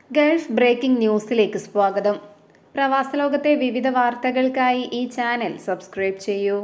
Gulf breaking ന്യൂസിലേക്ക് സ്വാഗതം പ്രവാസലോകത്തെ വിവിധ വാർത്തകൾക്കായി ഈ ചാനൽ സബ്സ്ക്രൈബ് ചെയ്യൂ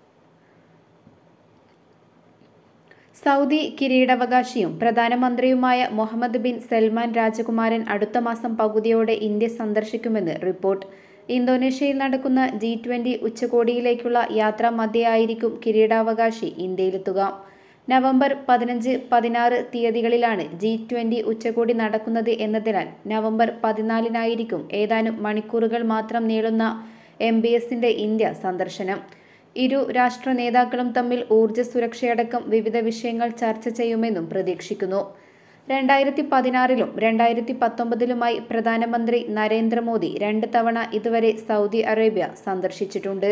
സൗദി കിരീടാവകാശിയും പ്രധാനമന്ത്രിയുമായ മുഹമ്മദ് ബിൻ സൽമാൻ രാജകുമാരൻ അടുത്ത മാസം പകുതിയോടെ ഇന്ത്യ സന്ദർശിക്കുമെന്ന് റിപ്പോർട്ട് ഇന്തോനേഷ്യയിൽ നടക്കുന്ന ജി ട്വന്റി ഉച്ചകോടിയിലേക്കുള്ള യാത്രാ മധ്യയായിരിക്കും കിരീടാവകാശി ഇന്ത്യയിലെത്തുക നവംബർ പതിനഞ്ച് പതിനാറ് തീയതികളിലാണ് ജി ട്വന്റി ഉച്ചകോടി നടക്കുന്നത് എന്നതിനാൽ നവംബർ പതിനാലിനായിരിക്കും ഏതാനും മണിക്കൂറുകൾ മാത്രം നീളുന്ന എം ബി എസിന്റെ ഇന്ത്യ സന്ദർശനം ഇരു രാഷ്ട്ര നേതാക്കളും തമ്മിൽ ഊർജ്ജ സുരക്ഷയടക്കം വിവിധ വിഷയങ്ങൾ ചർച്ച ചെയ്യുമെന്നും പ്രതീക്ഷിക്കുന്നു രണ്ടായിരത്തി പതിനാറിലും രണ്ടായിരത്തി പത്തൊമ്പതിലുമായി പ്രധാനമന്ത്രി നരേന്ദ്രമോദി രണ്ട് തവണ ഇതുവരെ സൗദി അറേബ്യ സന്ദർശിച്ചിട്ടുണ്ട്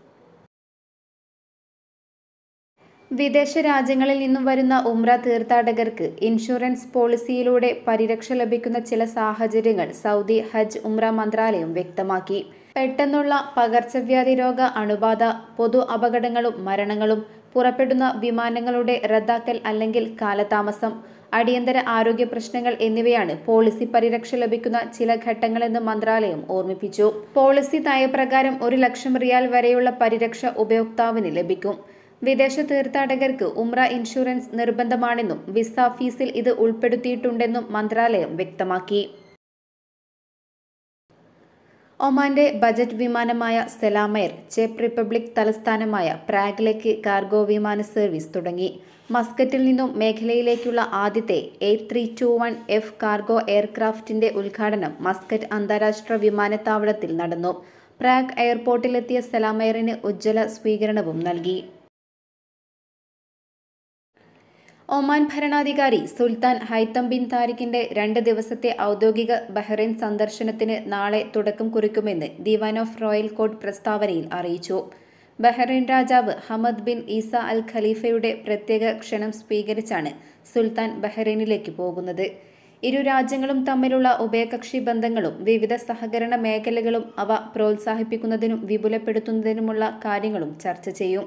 വിദേശ രാജ്യങ്ങളിൽ നിന്നും വരുന്ന ഉംറ തീർത്ഥാടകർക്ക് ഇൻഷുറൻസ് പോളിസിയിലൂടെ പരിരക്ഷ ലഭിക്കുന്ന ചില സാഹചര്യങ്ങൾ സൗദി ഹജ്ജ് ഉംറ മന്ത്രാലയം വ്യക്തമാക്കി പെട്ടെന്നുള്ള പകർച്ചവ്യാധി രോഗ അണുബാധ പൊതു അപകടങ്ങളും മരണങ്ങളും പുറപ്പെടുന്ന വിമാനങ്ങളുടെ റദ്ദാക്കൽ അല്ലെങ്കിൽ കാലതാമസം അടിയന്തര ആരോഗ്യ പ്രശ്നങ്ങൾ എന്നിവയാണ് പോളിസി പരിരക്ഷ ലഭിക്കുന്ന ചില ഘട്ടങ്ങളെന്ന് മന്ത്രാലയം ഓർമ്മിപ്പിച്ചു പോളിസി നയപ്രകാരം ഒരു ലക്ഷം റിയാൽ വരെയുള്ള പരിരക്ഷ ഉപയോക്താവിന് ലഭിക്കും വിദേശ തീർത്ഥാടകർക്ക് ഉംറ ഇൻഷുറൻസ് നിർബന്ധമാണെന്നും വിസ ഫീസിൽ ഇത് ഉൾപ്പെടുത്തിയിട്ടുണ്ടെന്നും മന്ത്രാലയം വ്യക്തമാക്കി ഒമാന്റെ ബജറ്റ് വിമാനമായ സെലാമയർ ചെക്ക് റിപ്പബ്ലിക് തലസ്ഥാനമായ പ്രാഗിലേക്ക് കാർഗോ വിമാന സർവീസ് തുടങ്ങി മസ്കറ്റിൽ നിന്നും മേഖലയിലേക്കുള്ള ആദ്യത്തെ A three two one F cargo എയർക്രാഫ്റ്റിന്റെ ഉദ്ഘാടനം മസ്കറ്റ് അന്താരാഷ്ട്ര വിമാനത്താവളത്തിൽ നടന്നു പ്രാഗ് എയർപോർട്ടിലെത്തിയ സെലാമയറിന് ഉജ്ജ്വല സ്വീകരണവും നൽകി ഒമാൻ ഭരണാധികാരി സുൽത്താൻ ഹൈത്തം ബിൻ താരിഖിന്റെ രണ്ട് ദിവസത്തെ ഔദ്യോഗിക ബഹ്റൈൻ സന്ദർശനത്തിന് നാളെ തുടക്കം കുറിക്കുമെന്ന് ദിവാൻ ഓഫ് റോയൽ കോർട്ട് പ്രസ്താവനയിൽ അറിയിച്ചു ബഹ്റൈൻ രാജാവ് ഹമദ് ബിൻ ഈസ അൽ ഖലീഫയുടെ പ്രത്യേക ക്ഷണം സ്വീകരിച്ചാണ് സുൽത്താൻ ബഹ്റൈനിലേക്ക് പോകുന്നത് ഇരു രാജ്യങ്ങളും തമ്മിലുള്ള ഉഭയകക്ഷി ബന്ധങ്ങളും വിവിധ സഹകരണ മേഖലകളും അവ പ്രോത്സാഹിപ്പിക്കുന്നതിനും വിപുലപ്പെടുത്തുന്നതിനുമുള്ള കാര്യങ്ങളും ചർച്ച ചെയ്യും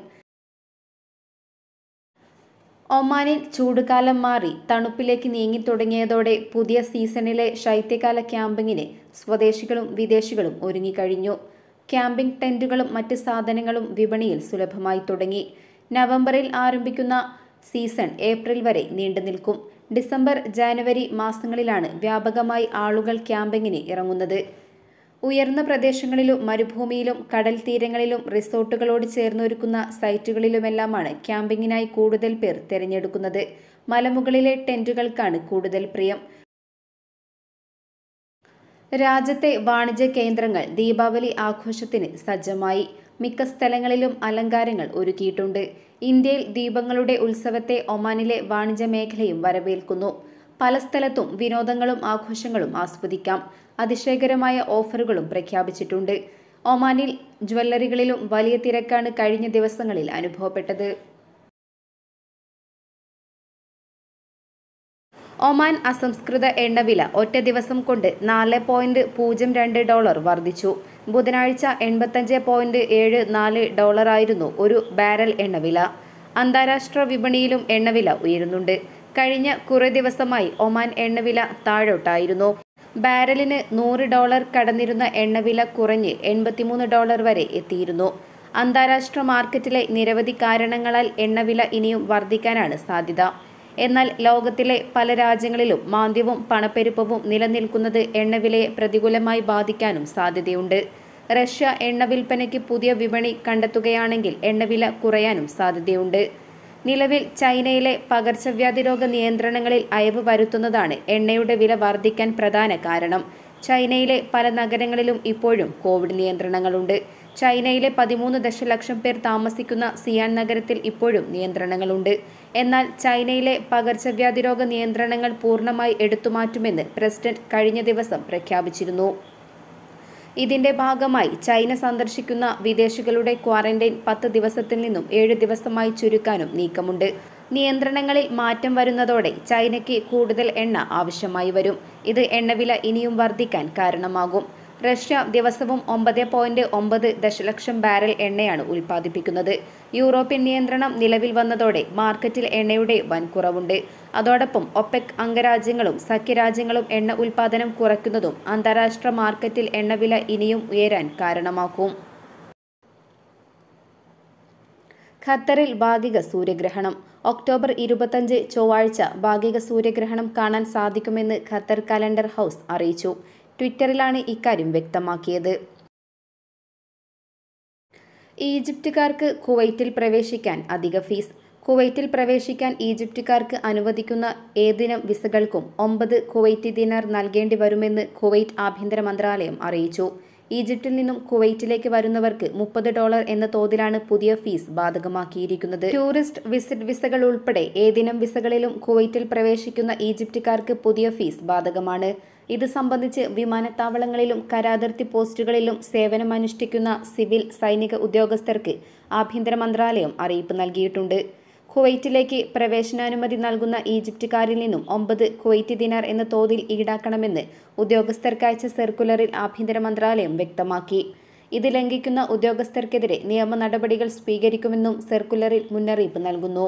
ഒമാനിൽ ചൂടുകാലം മാറി തണുപ്പിലേക്ക് നീങ്ങി തുടങ്ങിയതോടെ പുതിയ സീസണിലെ ശൈത്യകാല ക്യാമ്പിങ്ങിന് സ്വദേശികളും വിദേശികളും ഒരുങ്ങിക്കഴിഞ്ഞു ക്യാമ്പിംഗ് ടെന്റുകളും മറ്റ് സാധനങ്ങളും വിപണിയിൽ സുലഭമായി തുടങ്ങി നവംബറിൽ ആരംഭിക്കുന്ന സീസൺ ഏപ്രിൽ വരെ നീണ്ടുനിൽക്കും ഡിസംബർ ജാനുവരി മാസങ്ങളിലാണ് വ്യാപകമായി ആളുകൾ ക്യാമ്പിങ്ങിന് ഇറങ്ങുന്നത് ഉയർന്ന പ്രദേശങ്ങളിലും മരുഭൂമിയിലും കടൽ തീരങ്ങളിലും റിസോർട്ടുകളോട് ചേർന്നൊരുക്കുന്ന സൈറ്റുകളിലുമെല്ലാമാണ് ക്യാമ്പിങ്ങിനായി കൂടുതൽ പേർ തിരഞ്ഞെടുക്കുന്നത് മലമുകളിലെ ടെന്റുകൾക്കാണ് കൂടുതൽ പ്രിയം രാജ്യത്തെ വാണിജ്യ കേന്ദ്രങ്ങൾ ദീപാവലി ആഘോഷത്തിന് സജ്ജമായി മിക്ക സ്ഥലങ്ങളിലും അലങ്കാരങ്ങൾ ഒരുക്കിയിട്ടുണ്ട് ഇന്ത്യയിൽ ദീപങ്ങളുടെ ഉത്സവത്തെ ഒമാനിലെ വാണിജ്യ മേഖലയും വരവേൽക്കുന്നു പല സ്ഥലത്തും വിനോദങ്ങളും ആഘോഷങ്ങളും ആസ്വദിക്കാം അതിശയകരമായ ഓഫറുകളും പ്രഖ്യാപിച്ചിട്ടുണ്ട് ഒമാനിൽ ജ്വല്ലറികളിലും വലിയ തിരക്കാണ് കഴിഞ്ഞ ദിവസങ്ങളിൽ അനുഭവപ്പെട്ടത് ഒമാൻ അസംസ്കൃത എണ്ണവില ഒറ്റ ദിവസം കൊണ്ട് നാല് പോയിന്റ് പൂജ്യം രണ്ട് ഡോളർ വർദ്ധിച്ചു ബുധനാഴ്ച എൺപത്തഞ്ച് പോയിന്റ് ഏഴ് നാല് ഡോളറായിരുന്നു ഒരു ബാരൽ എണ്ണവില അന്താരാഷ്ട്ര വിപണിയിലും എണ്ണവില ഉയരുന്നുണ്ട് കഴിഞ്ഞ കുറേ ദിവസമായി ഒമാൻ എണ്ണവില താഴോട്ടായിരുന്നു ബാരലിന് നൂറ് ഡോളർ കടന്നിരുന്ന എണ്ണവില കുറഞ്ഞ് എൺപത്തിമൂന്ന് ഡോളർ വരെ എത്തിയിരുന്നു അന്താരാഷ്ട്ര മാർക്കറ്റിലെ നിരവധി കാരണങ്ങളാൽ എണ്ണവില ഇനിയും വർദ്ധിക്കാനാണ് സാധ്യത എന്നാൽ ലോകത്തിലെ പല രാജ്യങ്ങളിലും മാന്ദ്യവും പണപ്പെരുപ്പവും നിലനിൽക്കുന്നത് എണ്ണവിലയെ പ്രതികൂലമായി ബാധിക്കാനും സാധ്യതയുണ്ട് റഷ്യ എണ്ണ വിൽപ്പനയ്ക്ക് പുതിയ വിപണി കണ്ടെത്തുകയാണെങ്കിൽ എണ്ണവില കുറയാനും സാധ്യതയുണ്ട് നിലവിൽ ചൈനയിലെ പകർച്ചവ്യാധി രോഗ നിയന്ത്രണങ്ങളിൽ അയവ് വരുത്തുന്നതാണ് എണ്ണയുടെ വില വർദ്ധിക്കാൻ പ്രധാന കാരണം ചൈനയിലെ പല നഗരങ്ങളിലും ഇപ്പോഴും കോവിഡ് നിയന്ത്രണങ്ങളുണ്ട് ചൈനയിലെ പതിമൂന്ന് ദശലക്ഷം പേർ താമസിക്കുന്ന സിയാൻ നഗരത്തിൽ ഇപ്പോഴും നിയന്ത്രണങ്ങളുണ്ട് എന്നാൽ ചൈനയിലെ പകർച്ചവ്യാധി രോഗ നിയന്ത്രണങ്ങൾ പൂർണ്ണമായി എടുത്തുമാറ്റുമെന്ന് പ്രസിഡന്റ് കഴിഞ്ഞ ദിവസം പ്രഖ്യാപിച്ചിരുന്നു ഇതിന്റെ ഭാഗമായി ചൈന സന്ദർശിക്കുന്ന വിദേശികളുടെ ക്വാറന്റൈൻ പത്ത് ദിവസത്തിൽ നിന്നും ഏഴ് ദിവസമായി ചുരുക്കാനും നീക്കമുണ്ട് നിയന്ത്രണങ്ങളിൽ മാറ്റം വരുന്നതോടെ ചൈനയ്ക്ക് കൂടുതൽ എണ്ണ ആവശ്യമായി വരും ഇത് എണ്ണവില ഇനിയും വർദ്ധിക്കാൻ കാരണമാകും റഷ്യ ദിവസവും ഒമ്പത് പോയിന്റ് ഒമ്പത് ദശലക്ഷം ബാരൽ എണ്ണയാണ് ഉൽപ്പാദിപ്പിക്കുന്നത് യൂറോപ്യൻ നിയന്ത്രണം നിലവിൽ വന്നതോടെ മാർക്കറ്റിൽ എണ്ണയുടെ വൻ കുറവുണ്ട് അതോടൊപ്പം ഒപെക് അംഗരാജ്യങ്ങളും സഖ്യരാജ്യങ്ങളും എണ്ണ ഉൽപ്പാദനം കുറയ്ക്കുന്നതും അന്താരാഷ്ട്ര മാർക്കറ്റിൽ എണ്ണവില ഇനിയും ഉയരാൻ കാരണമാക്കും ഖത്തറിൽ ഭാഗിക സൂര്യഗ്രഹണം ഒക്ടോബർ ഇരുപത്തഞ്ച് ചൊവ്വാഴ്ച ഭാഗിക സൂര്യഗ്രഹണം കാണാൻ സാധിക്കുമെന്ന് ഖത്തർ കലണ്ടർ ഹൗസ് അറിയിച്ചു ട്വിറ്ററിലാണ് ഇക്കാര്യം വ്യക്തമാക്കിയത് ഈജിപ്തുകാർക്ക് കുവൈറ്റിൽ പ്രവേശിക്കാൻ അധിക ഫീസ് കുവൈറ്റിൽ പ്രവേശിക്കാൻ ഈജിപ്തുകാർക്ക് അനുവദിക്കുന്ന ഏതിനം വിസകൾക്കും ഒമ്പത് കുവൈറ്റി ദിനാർ നൽകേണ്ടി വരുമെന്ന് കുവൈറ്റ് ആഭ്യന്തര മന്ത്രാലയം അറിയിച്ചു ഈജിപ്തിൽ നിന്നും കുവൈറ്റിലേക്ക് വരുന്നവർക്ക് മുപ്പത് ഡോളർ എന്ന തോതിലാണ് പുതിയ ഫീസ് ബാധകമാക്കിയിരിക്കുന്നത് ടൂറിസ്റ്റ് വിസിറ്റ് വിസകൾ ഉൾപ്പെടെ ഏതിനം വിസകളിലും കുവൈറ്റിൽ പ്രവേശിക്കുന്ന ഈജിപ്തുകാർക്ക് പുതിയ ഫീസ് ബാധകമാണ് ഇത് സംബന്ധിച്ച് വിമാനത്താവളങ്ങളിലും കരാതിർത്തി പോസ്റ്റുകളിലും സേവനമനുഷ്ഠിക്കുന്ന സിവിൽ സൈനിക ഉദ്യോഗസ്ഥർക്ക് ആഭ്യന്തര മന്ത്രാലയം അറിയിപ്പ് നൽകിയിട്ടുണ്ട് കുവൈറ്റിലേക്ക് പ്രവേശനാനുമതി നൽകുന്ന ഈജിപ്തുകാരിൽ നിന്നും ഒമ്പത് കുവൈറ്റ് ദിനാർ എന്ന തോതിൽ ഈടാക്കണമെന്ന് ഉദ്യോഗസ്ഥർക്കയച്ച സർക്കുലറിൽ ആഭ്യന്തര മന്ത്രാലയം വ്യക്തമാക്കി ഇത് ലംഘിക്കുന്ന ഉദ്യോഗസ്ഥർക്കെതിരെ നിയമ നടപടികൾ സ്വീകരിക്കുമെന്നും സർക്കുലറിൽ മുന്നറിയിപ്പ് നൽകുന്നു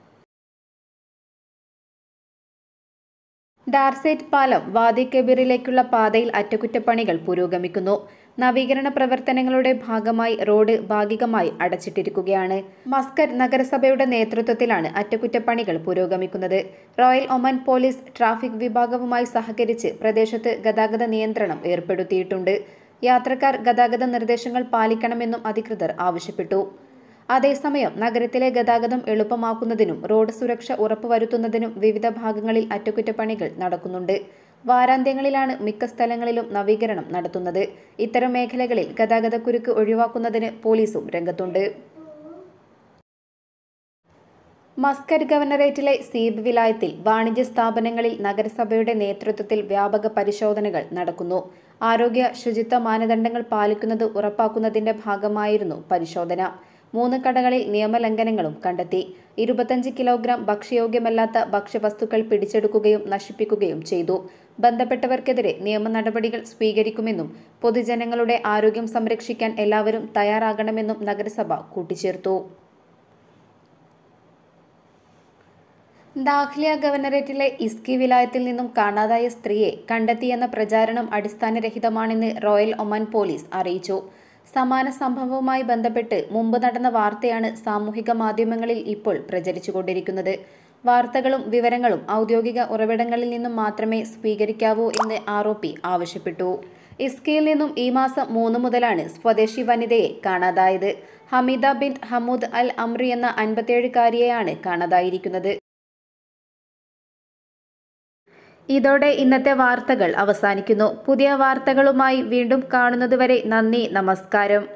ഡാർസേറ്റ് പാലം വാദി കബീറിലേക്കുള്ള പാതയിൽ അറ്റകുറ്റപ്പണികൾ പുരോഗമിക്കുന്നു നവീകരണ പ്രവർത്തനങ്ങളുടെ ഭാഗമായി റോഡ് ഭാഗികമായി അടച്ചിട്ടിരിക്കുകയാണ് മസ്കറ്റ് നഗരസഭയുടെ നേതൃത്വത്തിലാണ് അറ്റകുറ്റപ്പണികൾ പുരോഗമിക്കുന്നത് റോയൽ ഒമൻ പോലീസ് ട്രാഫിക് വിഭാഗവുമായി സഹകരിച്ച് പ്രദേശത്ത് ഗതാഗത നിയന്ത്രണം ഏർപ്പെടുത്തിയിട്ടുണ്ട് യാത്രക്കാർ ഗതാഗത നിർദ്ദേശങ്ങൾ പാലിക്കണമെന്നും അധികൃതർ ആവശ്യപ്പെട്ടു അതേസമയം നഗരത്തിലെ ഗതാഗതം എളുപ്പമാക്കുന്നതിനും റോഡ് സുരക്ഷ ഉറപ്പുവരുത്തുന്നതിനും വിവിധ ഭാഗങ്ങളിൽ അറ്റകുറ്റപ്പണികൾ നടക്കുന്നുണ്ട് വാരാന്ത്യങ്ങളിലാണ് മിക്ക സ്ഥലങ്ങളിലും നവീകരണം നടത്തുന്നത് ഇത്തരം മേഖലകളിൽ ഗതാഗതക്കുരുക്ക് ഒഴിവാക്കുന്നതിന് പോലീസും രംഗത്തുണ്ട് മസ്കറ്റ് ഗവർണറേറ്റിലെ സീബ് വിലായത്തിൽ വാണിജ്യ സ്ഥാപനങ്ങളിൽ നഗരസഭയുടെ നേതൃത്വത്തിൽ വ്യാപക പരിശോധനകൾ നടക്കുന്നു ആരോഗ്യ ശുചിത്വ മാനദണ്ഡങ്ങൾ പാലിക്കുന്നത് ഉറപ്പാക്കുന്നതിന്റെ ഭാഗമായിരുന്നു പരിശോധന മൂന്ന് കടകളിൽ നിയമലംഘനങ്ങളും കണ്ടെത്തി ഇരുപത്തഞ്ച് കിലോഗ്രാം ഭക്ഷ്യയോഗ്യമല്ലാത്ത ഭക്ഷ്യവസ്തുക്കൾ പിടിച്ചെടുക്കുകയും നശിപ്പിക്കുകയും ചെയ്തു ബന്ധപ്പെട്ടവർക്കെതിരെ നിയമ നടപടികൾ സ്വീകരിക്കുമെന്നും പൊതുജനങ്ങളുടെ ആരോഗ്യം സംരക്ഷിക്കാൻ എല്ലാവരും തയ്യാറാകണമെന്നും നഗരസഭ കൂട്ടിച്ചേർത്തു ദാഖ്ലിയ ഗവർണറേറ്റിലെ ഇസ്കി വിലായത്തിൽ നിന്നും കാണാതായ സ്ത്രീയെ കണ്ടെത്തിയെന്ന പ്രചാരണം അടിസ്ഥാനരഹിതമാണെന്ന് റോയൽ ഒമാൻ പോലീസ് അറിയിച്ചു സമാന സംഭവവുമായി ബന്ധപ്പെട്ട് മുമ്പ് നടന്ന വാർത്തയാണ് സാമൂഹിക മാധ്യമങ്ങളിൽ ഇപ്പോൾ പ്രചരിച്ചുകൊണ്ടിരിക്കുന്നത് വാർത്തകളും വിവരങ്ങളും ഔദ്യോഗിക ഉറവിടങ്ങളിൽ നിന്നും മാത്രമേ സ്വീകരിക്കാവൂ എന്ന് ആരോപി ആവശ്യപ്പെട്ടു ഇസ്കയിൽ നിന്നും ഈ മാസം മൂന്ന് മുതലാണ് സ്വദേശി വനിതയെ കാണാതായത് Hamida bin Hamood al Amri എന്ന അൻപത്തിയേഴുകാരിയെയാണ് കാണാതായിരിക്കുന്നത് ഇതോടെ ഇന്നത്തെ വാർത്തകൾ അവസാനിക്കുന്നു പുതിയ വാർത്തകളുമായി വീണ്ടും കാണുന്നതുവരെ നന്ദി നമസ്കാരം